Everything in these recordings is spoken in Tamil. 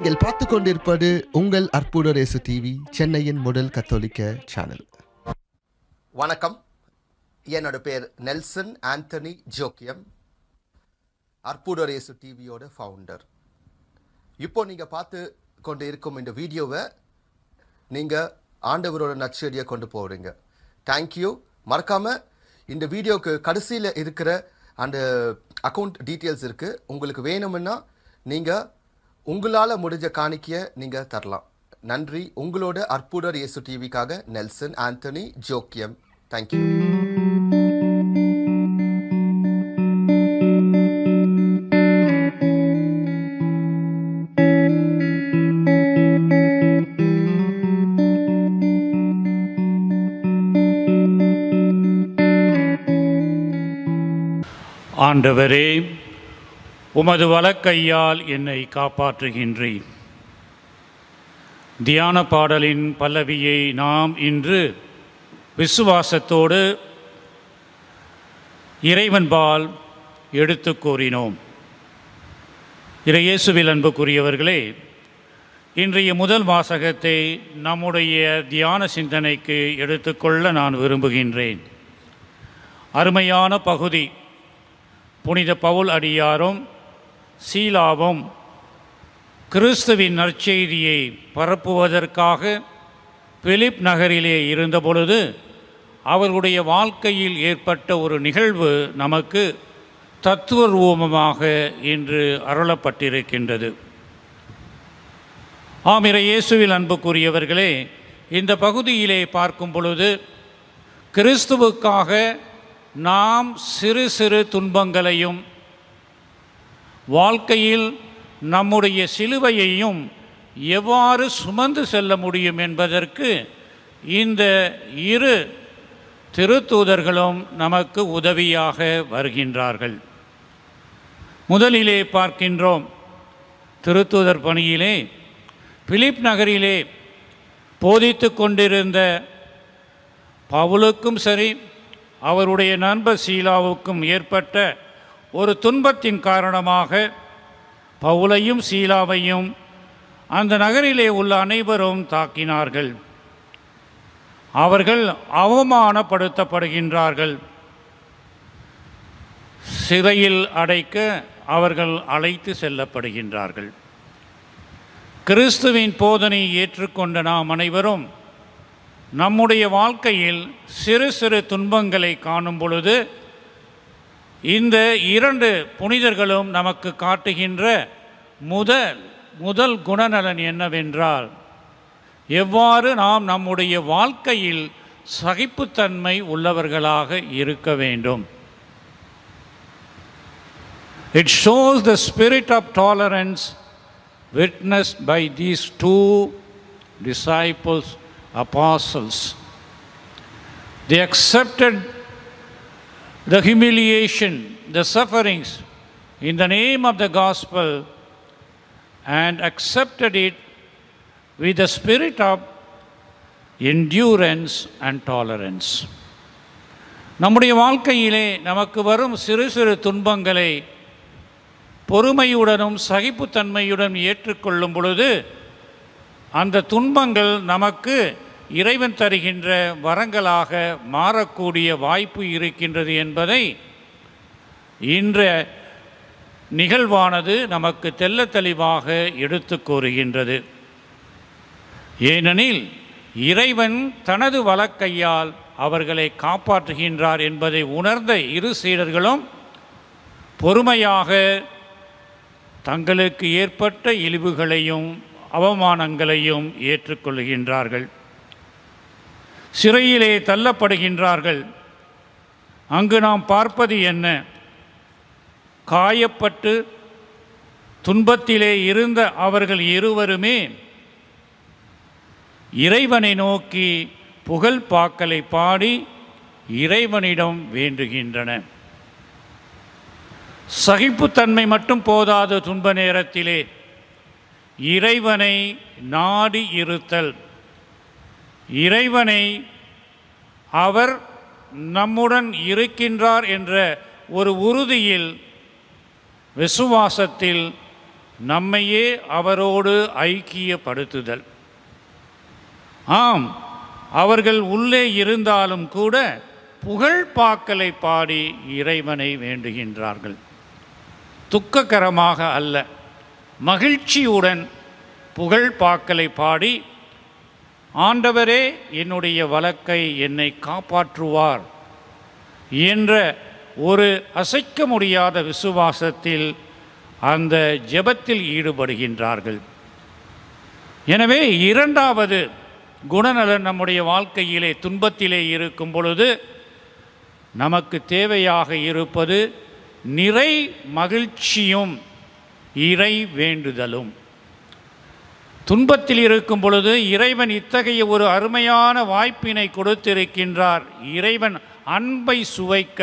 நீங்கள் பார்த்து கொண்டிருப்பது உங்கள் அற்புதரேசு டிவி சென்னையின் முதல் கத்தோலிக்க சேனல் வணக்கம் என்னோட பேர் நெல்சன் ஆண்டனி ஜோக்கியம் அற்புதரேசு டிவியோட ஃபவுண்டர் இப்போ நீங்கள் பார்த்து கொண்டு இருக்கும் இந்த வீடியோவை நீங்கள் ஆண்டவரோட நற்செடியை கொண்டு போகிறீங்க தேங்க்யூ மறக்காமல் இந்த வீடியோக்கு கடைசியில் இருக்கிற அந்த அக்கௌண்ட் டீட்டெயில்ஸ் இருக்குது உங்களுக்கு வேணும்னா நீங்கள் உங்களால் முடிஞ்ச காணிக்கையை நீங்கள் தரலாம் நன்றி உங்களோட அற்புதர் இயேசு டிவிக்காக நெல்சன் ஆண்டனி ஜோக்கியம் தேங்க்யூ ஆண்டவரே உமது வலக்கையால் என்னை காப்பாற்றுகின்றேன் தியான பாடலின் பல்லவியை நாம் இன்று விசுவாசத்தோடு இறைவன்பால் எடுத்து கூறினோம் இறையேசுவில் அன்புக்குரியவர்களே இன்றைய முதல் வாசகத்தை நம்முடைய தியான சிந்தனைக்கு எடுத்துக்கொள்ள நான் விரும்புகின்றேன் அருமையான பகுதி புனித பவுல் அடியாரும் சீலாவும் கிறிஸ்துவின் நற்செய்தியை பரப்புவதற்காக பிலிப் நகரிலே இருந்தபொழுது அவர்களுடைய வாழ்க்கையில் ஏற்பட்ட ஒரு நிகழ்வு நமக்கு தத்துவரூபமாக இன்று அருளப்பட்டிருக்கின்றது ஆமிர இயேசுவில் அன்புக்குரியவர்களே இந்த பகுதியிலே பார்க்கும் பொழுது கிறிஸ்துவுக்காக நாம் சிறு சிறு துன்பங்களையும் வாழ்க்கையில் நம்முடைய சிலுவையையும் எவ்வாறு சுமந்து செல்ல முடியும் என்பதற்கு இந்த இரு திருத்தூதர்களும் நமக்கு உதவியாக வருகின்றார்கள் முதலிலே பார்க்கின்றோம் திருத்தூதர் பணியிலே பிலிப் நகரிலே போதித்து கொண்டிருந்த பவுலுக்கும் சரி அவருடைய நண்பர் சீலாவுக்கும் ஏற்பட்ட ஒரு துன்பத்தின் காரணமாக பவுலையும் சீலாவையும் அந்த நகரிலே உள்ள அனைவரும் தாக்கினார்கள் அவர்கள் அவமானப்படுத்தப்படுகின்றார்கள் சிறையில் அடைக்க அவர்கள் அழைத்து செல்லப்படுகின்றார்கள் கிறிஸ்துவின் போதனையை ஏற்றுக்கொண்ட நாம் அனைவரும் நம்முடைய வாழ்க்கையில் சிறு சிறு துன்பங்களை காணும் பொழுது இந்த இரண்டு புனிதர்களும் நமக்கு காட்டுகின்ற முதல் முதல் குணநலன் என்னவென்றால் எவ்வாறு நாம் நம்முடைய வாழ்க்கையில் சகிப்புத்தன்மை உள்ளவர்களாக இருக்க வேண்டும் it shows the spirit of tolerance witnessed by these two disciples, apostles. They accepted the humiliation, the sufferings in the name of the gospel and accepted it with the spirit of endurance and tolerance. நம்முடைய வாழ்க்கையிலே நமக்கு வரும் சிறு சிறு துன்பங்களை பொறுமையுடனும் சகிப்புத்தன்மையுடன் ஏற்றுக்கொள்ளும் பொழுது அந்த துன்பங்கள் நமக்கு இறைவன் தருகின்ற வரங்களாக மாறக்கூடிய வாய்ப்பு இருக்கின்றது என்பதை இன்ற நிகழ்வானது நமக்கு தெல்ல தெளிவாக எடுத்து கூறுகின்றது ஏனெனில் இறைவன் தனது வழக்கையால் அவர்களை காப்பாற்றுகின்றார் என்பதை உணர்ந்த இரு சீடர்களும் பொறுமையாக தங்களுக்கு ஏற்பட்ட இழிவுகளையும் அவமானங்களையும் ஏற்றுக்கொள்கின்றார்கள் சிறையிலே தள்ளப்படுகின்றார்கள் அங்கு நாம் பார்ப்பது என்ன காயப்பட்டு துன்பத்திலே இருந்த அவர்கள் இருவருமே இறைவனை நோக்கி புகழ் பாக்களை பாடி இறைவனிடம் வேண்டுகின்றன சகிப்புத்தன்மை மட்டும் போதாத துன்ப நேரத்திலே இறைவனை நாடி இருத்தல் இறைவனை அவர் நம்முடன் இருக்கின்றார் என்ற ஒரு உறுதியில் விசுவாசத்தில் நம்மையே அவரோடு ஐக்கியப்படுத்துதல் ஆம் அவர்கள் உள்ளே இருந்தாலும் கூட புகழ் பாக்கலை பாடி இறைவனை வேண்டுகின்றார்கள் துக்ககரமாக அல்ல மகிழ்ச்சியுடன் புகழ் பாக்கலை பாடி ஆண்டவரே என்னுடைய வழக்கை என்னை காப்பாற்றுவார் என்ற ஒரு அசைக்க முடியாத விசுவாசத்தில் அந்த ஜெபத்தில் ஈடுபடுகின்றார்கள் எனவே இரண்டாவது குணநலன் நம்முடைய வாழ்க்கையிலே துன்பத்திலே இருக்கும் பொழுது நமக்கு தேவையாக இருப்பது நிறை மகிழ்ச்சியும் இறை வேண்டுதலும் துன்பத்தில் இருக்கும் பொழுது இறைவன் இத்தகைய ஒரு அருமையான வாய்ப்பினை கொடுத்திருக்கின்றார் இறைவன் அன்பை சுவைக்க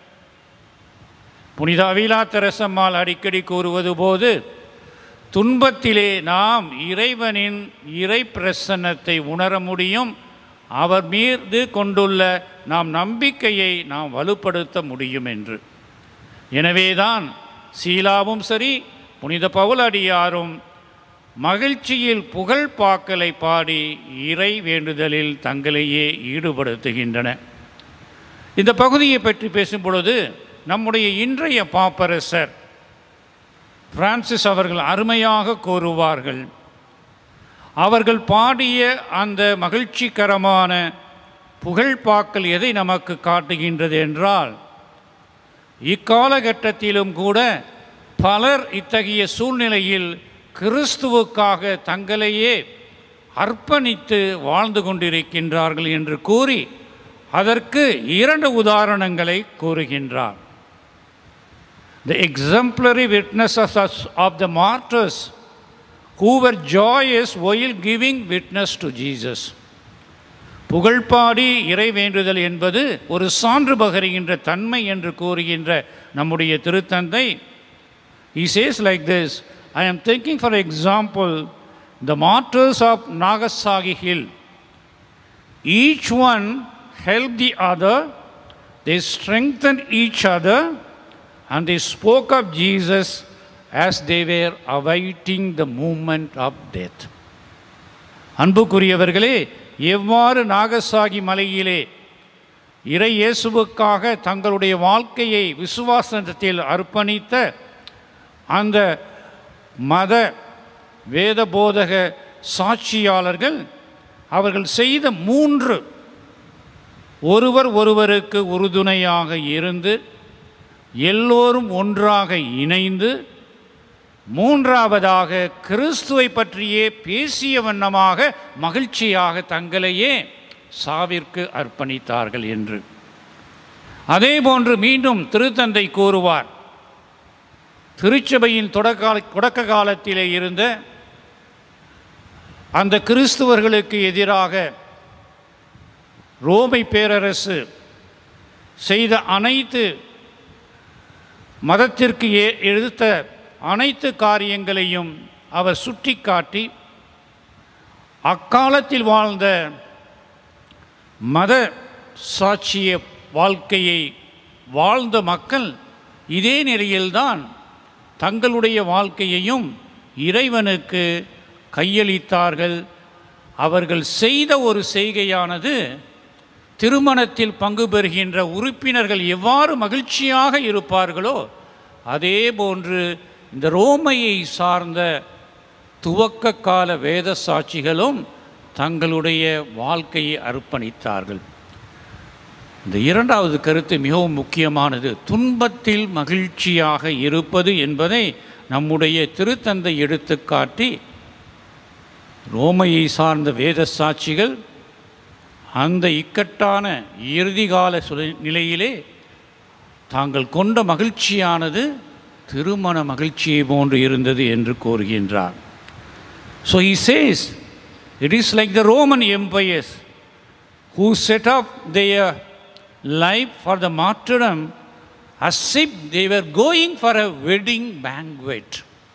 புனித அவிலா தெரசம்மாள் அடிக்கடி கூறுவது போது துன்பத்திலே நாம் இறைவனின் இறை பிரசன்னத்தை உணர முடியும் அவர் மீது கொண்டுள்ள நாம் நம்பிக்கையை நாம் வலுப்படுத்த முடியும் என்று எனவேதான் சீலாவும் சரி புனித பவுலடியாரும் மகிழ்ச்சியில் புகழ் பாக்கலை பாடி இறை வேண்டுதலில் தங்களையே ஈடுபடுத்துகின்றன இந்த பகுதியை பற்றி பேசும் பொழுது நம்முடைய இன்றைய பாப்பரசர் பிரான்சிஸ் அவர்கள் அருமையாக கூறுவார்கள் அவர்கள் பாடிய அந்த மகிழ்ச்சிகரமான புகழ்பாக்கள் எதை நமக்கு காட்டுகின்றது என்றால் இக்காலகட்டத்திலும் கூட பலர் இத்தகைய சூழ்நிலையில் கிறிஸ்துவுக்காக தங்களையே அர்ப்பணித்து வாழ்ந்து கொண்டிருக்கின்றார்கள் என்று கூறி அதற்கு இரண்டு உதாரணங்களை கூறுகின்றார் the exemplary witnesses of the martyrs who were joyous while giving witness to Jesus. புகழ்பாடி இறை வேண்டுதல் என்பது ஒரு சான்று பகருகின்ற தன்மை என்று கூறுகின்ற நம்முடைய திருத்தந்தை he says like this i am thinking for example the martyrs of nagasaki hill each one helped the other they strengthened each other and they spoke of Jesus as they were awaiting the moment of death. அன்புக்குரியவர்களே எவ்வாறு நாகசாகி மலையிலே இறை இயேசுவுக்காக தங்களுடைய வாழ்க்கையை விசுவாசத்தில் அர்ப்பணித்த அந்த மத வேத போதக சாட்சியாளர்கள் அவர்கள் செய்த மூன்று ஒருவர் ஒருவருக்கு உறுதுணையாக இருந்து எல்லோரும் ஒன்றாக இணைந்து மூன்றாவதாக கிறிஸ்துவை பற்றியே பேசிய வண்ணமாக மகிழ்ச்சியாக தங்களையே சாவிற்கு அர்ப்பணித்தார்கள் என்று அதே போன்று மீண்டும் திருத்தந்தை கூறுவார் திருச்சபையின் தொடக்க தொடக்க காலத்திலே இருந்த அந்த கிறிஸ்துவர்களுக்கு எதிராக ரோமை பேரரசு செய்த அனைத்து மதத்திற்கு ஏ எடுத்த அனைத்து காரியங்களையும் அவர் சுட்டிக்காட்டி அக்காலத்தில் வாழ்ந்த மத சாட்சிய வாழ்க்கையை வாழ்ந்த மக்கள் இதே நிலையில்தான் தங்களுடைய வாழ்க்கையையும் இறைவனுக்கு கையளித்தார்கள் அவர்கள் செய்த ஒரு செய்கையானது திருமணத்தில் பங்கு பெறுகின்ற உறுப்பினர்கள் எவ்வாறு மகிழ்ச்சியாக இருப்பார்களோ அதே போன்று இந்த ரோமையை சார்ந்த துவக்க கால வேத சாட்சிகளும் தங்களுடைய வாழ்க்கையை அர்ப்பணித்தார்கள் இந்த இரண்டாவது கருத்து மிகவும் முக்கியமானது துன்பத்தில் மகிழ்ச்சியாக இருப்பது என்பதை நம்முடைய திருத்தந்தை எடுத்துக்காட்டி ரோமையை சார்ந்த வேத சாட்சிகள் அந்த இக்கட்டான இறுதிகால சுழ நிலையிலே தாங்கள் கொண்ட மகிழ்ச்சியானது திருமண மகிழ்ச்சியை போன்று இருந்தது என்று கூறுகின்றார் so he says it is like the roman empires who set up their life for the martyrdom as if they were going for a wedding banquet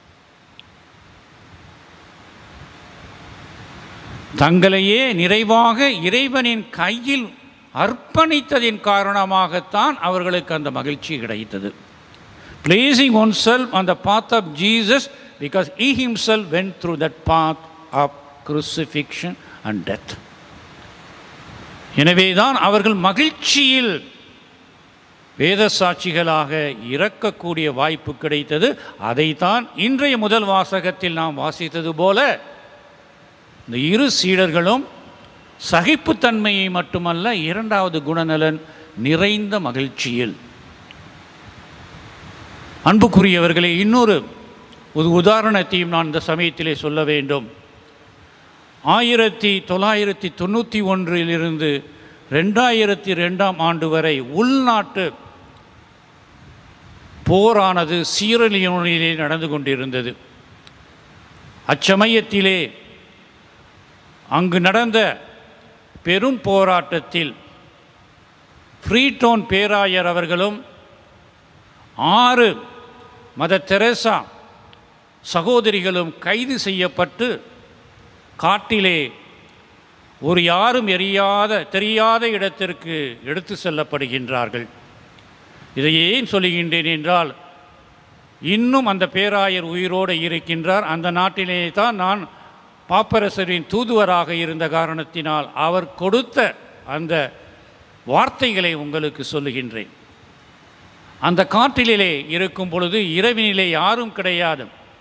தங்களையே நிறைவாக இறைவனின் கையில் அர்ப்பணித்ததின் காரணமாகத்தான் அவர்களுக்கு அந்த மகிழ்ச்சி கிடைத்தது blessing oneself on the path of Jesus because he himself went through that path of crucifixion and death. எனவேதான் அவர்கள் மகிழ்ச்சியில் வேத சாட்சிகளாக இறக்கக்கூடிய வாய்ப்பு கிடைத்தது அதைத்தான் இன்றைய முதல் வாசகத்தில் நாம் வாசித்தது போல இந்த இரு சீடர்களும் சகிப்புத்தன்மையை மட்டுமல்ல இரண்டாவது குணநலன் நிறைந்த மகிழ்ச்சியில் அன்புக்குரியவர்களே இன்னொரு ஒரு உதாரணத்தையும் நான் இந்த சமயத்திலே சொல்ல வேண்டும் ஆயிரத்தி தொள்ளாயிரத்தி தொண்ணூற்றி ஒன்றிலிருந்து ரெண்டாயிரத்தி ரெண்டாம் ஆண்டு வரை உள்நாட்டு போரானது சீரலியோனிலே நடந்து கொண்டிருந்தது அச்சமயத்திலே அங்கு நடந்த பெரும் போராட்டத்தில் ஃப்ரீடோன் பேராயர் அவர்களும் ஆறு மத தெரேசா சகோதரிகளும் கைது செய்யப்பட்டு காட்டிலே ஒரு யாரும் எரியாத தெரியாத இடத்திற்கு எடுத்து செல்லப்படுகின்றார்கள் இதை ஏன் சொல்லுகின்றேன் என்றால் இன்னும் அந்த பேராயர் உயிரோடு இருக்கின்றார் அந்த நாட்டிலே தான் நான் பாப்பரசரின் தூதுவராக இருந்த காரணத்தினால் அவர் கொடுத்த அந்த வார்த்தைகளை உங்களுக்கு சொல்லுகின்றேன் அந்த காட்டிலே இருக்கும் பொழுது இரவினிலே யாரும் கிடையாது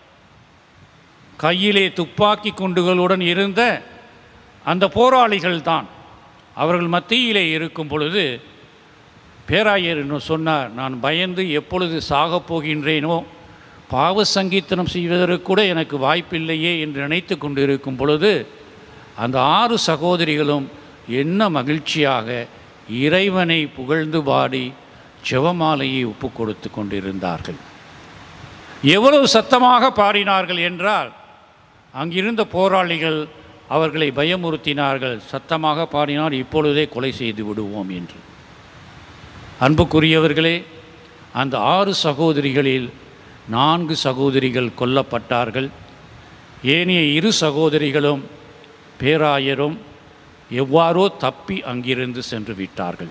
கையிலே துப்பாக்கி குண்டுகளுடன் இருந்த அந்த போராளிகள் தான் அவர்கள் மத்தியிலே இருக்கும் பொழுது பேராயர் என்ன சொன்னார் நான் பயந்து எப்பொழுது சாகப் போகின்றேனோ பாவ சங்கீர்த்தனம் செய்வதற்கு கூட எனக்கு வாய்ப்பில்லையே என்று நினைத்து கொண்டிருக்கும் பொழுது அந்த ஆறு சகோதரிகளும் என்ன மகிழ்ச்சியாக இறைவனை புகழ்ந்து பாடி ஜெபமாலையை ஒப்பு கொடுத்து கொண்டிருந்தார்கள் எவ்வளவு சத்தமாக பாடினார்கள் என்றால் அங்கிருந்த போராளிகள் அவர்களை பயமுறுத்தினார்கள் சத்தமாக பாடினால் இப்பொழுதே கொலை செய்து விடுவோம் என்று அன்புக்குரியவர்களே அந்த ஆறு சகோதரிகளில் நான்கு சகோதரிகள் கொல்லப்பட்டார்கள் ஏனைய இரு சகோதரிகளும் பேராயரும் எவ்வாறோ தப்பி அங்கிருந்து சென்று விட்டார்கள்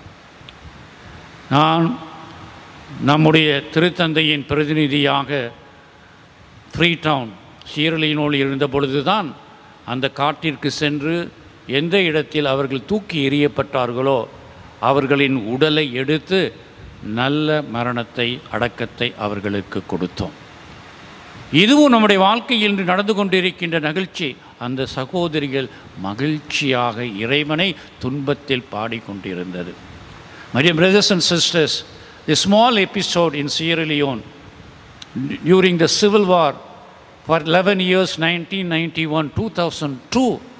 நான் நம்முடைய திருத்தந்தையின் பிரதிநிதியாக ஃப்ரீடவுன் சீரலினோடு இருந்த பொழுதுதான் அந்த காட்டிற்கு சென்று எந்த இடத்தில் அவர்கள் தூக்கி எறியப்பட்டார்களோ அவர்களின் உடலை எடுத்து நல்ல மரணத்தை அடக்கத்தை அவர்களுக்கு கொடுத்தோம் இதுவும் நம்முடைய வாழ்க்கையில் இன்று நடந்து கொண்டிருக்கின்ற நிகழ்ச்சி அந்த சகோதரிகள் மகிழ்ச்சியாக இறைவனை துன்பத்தில் பாடிக்கொண்டிருந்தது My dear brothers and sisters, a small episode in Sierra Leone during the civil war for 11 years 1991 2002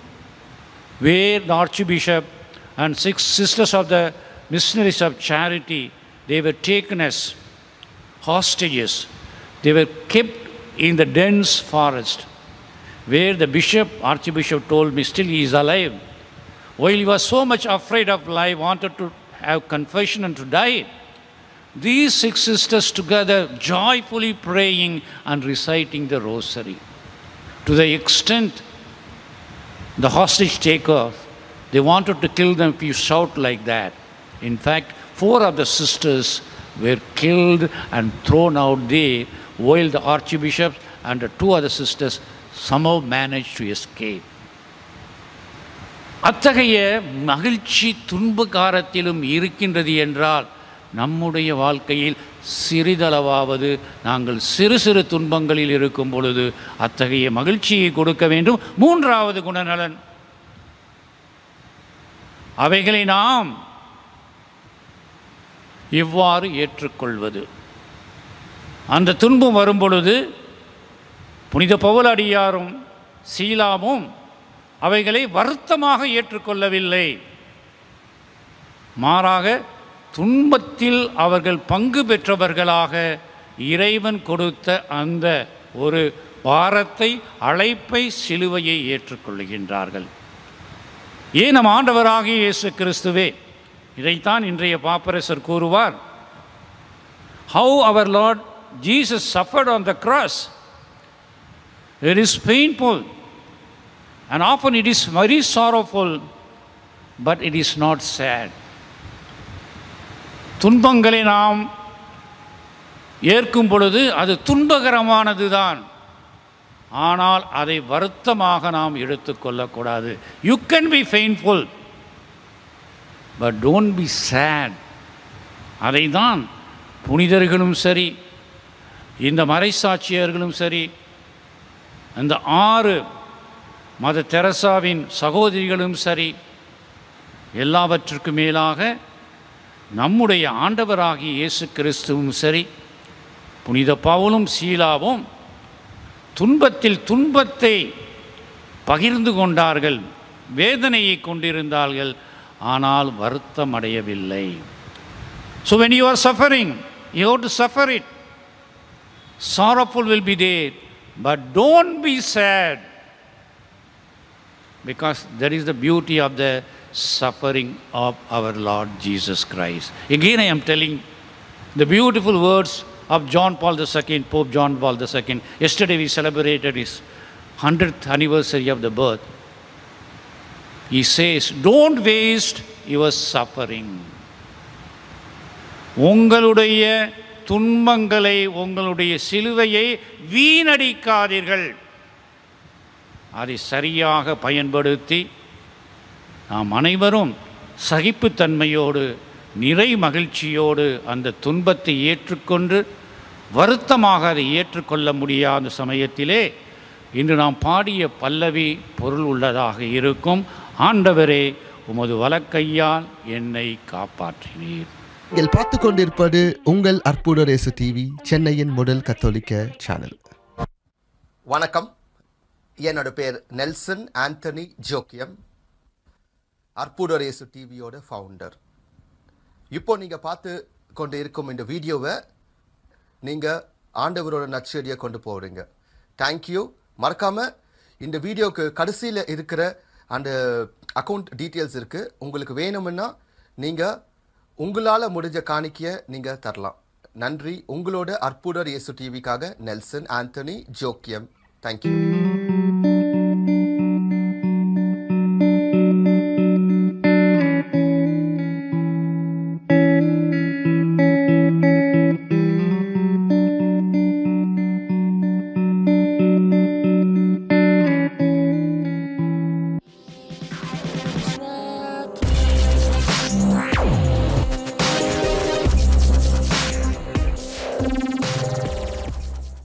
where the archbishop and six sisters of the missionaries of charity they were taken as hostages they were kept in the dense forest where the bishop archbishop told me still he is alive while he was so much afraid of life wanted to have confession and to die these six sisters together joyfully praying and reciting the rosary to the extent the hostage takers they wanted to kill them if you shout like that in fact four of the sisters were killed and thrown out there while the archbishop and the two other sisters somehow managed to escape அத்தகைய மகிழ்ச்சி துன்பகாரத்திலும் இருக்கின்றது என்றால் நம்முடைய வாழ்க்கையில் சிறிதளவாவது நாங்கள் சிறு சிறு துன்பங்களில் இருக்கும் பொழுது அத்தகைய மகிழ்ச்சியை கொடுக்க வேண்டும் மூன்றாவது குணநலன் அவைகளை நாம் இவ்வாறு ஏற்றுக்கொள்வது அந்த துன்பம் வரும் பொழுது புனித பவுலடியாரும் சீலாவும் அவைகளை வருத்தமாக ஏற்றுக்கொள்ளவில்லை மாறாக துன்பத்தில் அவர்கள் பங்கு பெற்றவர்களாக இறைவன் கொடுத்த அந்த ஒரு பாரத்தை அழைப்பை சிலுவையை ஏற்றுக்கொள்கின்றார்கள் ஏன் நம் ஆண்டவராகிய இயேசு கிறிஸ்துவே இதைத்தான் இன்றைய பாப்பரசர் கூறுவார் how our Lord Jesus suffered on the cross it is painful and often it is very sorrowful, but it is not sad. துன்பங்களை நாம் ஏற்கும் பொழுது அது துன்பகரமானது தான் ஆனால் அதை வருத்தமாக நாம் எடுத்துக்கொள்ளக்கூடாது you can be painful but don't be sad அதை தான் புனிதர்களும் சரி இந்த மறைசாட்சியர்களும் சரி அந்த ஆறு மத தெரசாவின் சகோதரிகளும் சரி எல்லாவற்றுக்கும் மேலாக நம்முடைய ஆண்டவராகிய இயேசு கிறிஸ்துவும் சரி புனித பவுலும் சீலாவும் துன்பத்தில் துன்பத்தை பகிர்ந்து கொண்டார்கள் வேதனையை கொண்டிருந்தார்கள் ஆனால் வருத்தம் அடையவில்லை so when you are suffering you have to suffer it sorrowful will be there but don't be sad because that is the beauty of the suffering of our Lord Jesus Christ. Again, I am telling the beautiful words of John Paul II, Pope John Paul II. Yesterday we celebrated his 100th anniversary of the birth. He says, Don't waste your suffering. உங்களுடைய துன்பங்களை உங்களுடைய சிலுவையை வீணடிக்காதீர்கள் அதை சரியாக பயன்படுத்தி நாம் அனைவரும் சகிப்புத்தன்மையோடு நிறை மகிழ்ச்சியோடு அந்த துன்பத்தை ஏற்றுக்கொண்டு வருத்தமாக அதை ஏற்றுக்கொள்ள முடியாத சமயத்திலே இன்று நாம் பாடிய பல்லவி பொருள் உள்ளதாக இருக்கும் ஆண்டவரே உமது வலக்கையால் என்னை காப்பாற்றினீர் நீங்கள் பார்த்து கொண்டிருப்பது உங்கள் அற்புதர் இயேசு டிவி சென்னையின் முதல் கத்தோலிக்க சேனல் வணக்கம் என்னோட பேர் நெல்சன் ஆண்டனி ஜோக்கியம் அற்புதரேசு டிவியோட ஃபவுண்டர் இப்போ நீங்கள் பார்த்து கொண்டு இருக்கும் இந்த வீடியோவை நீங்கள் ஆண்டவரோட நற்செடியை கொண்டு போகிறீங்க தேங்க்யூ மறக்காமல் இந்த வீடியோக்கு கடைசியில் இருக்கிற அந்த அக்கௌண்ட் டீட்டெயில்ஸ் இருக்குது உங்களுக்கு வேணும்னா நீங்கள் உங்களால் முடிஞ்ச காணிக்கையை நீங்கள் தரலாம் நன்றி உங்களோட அற்புதர் இயேசு டிவிக்காக நெல்சன் ஆண்டனி ஜோக்கியம் தேங்க்யூ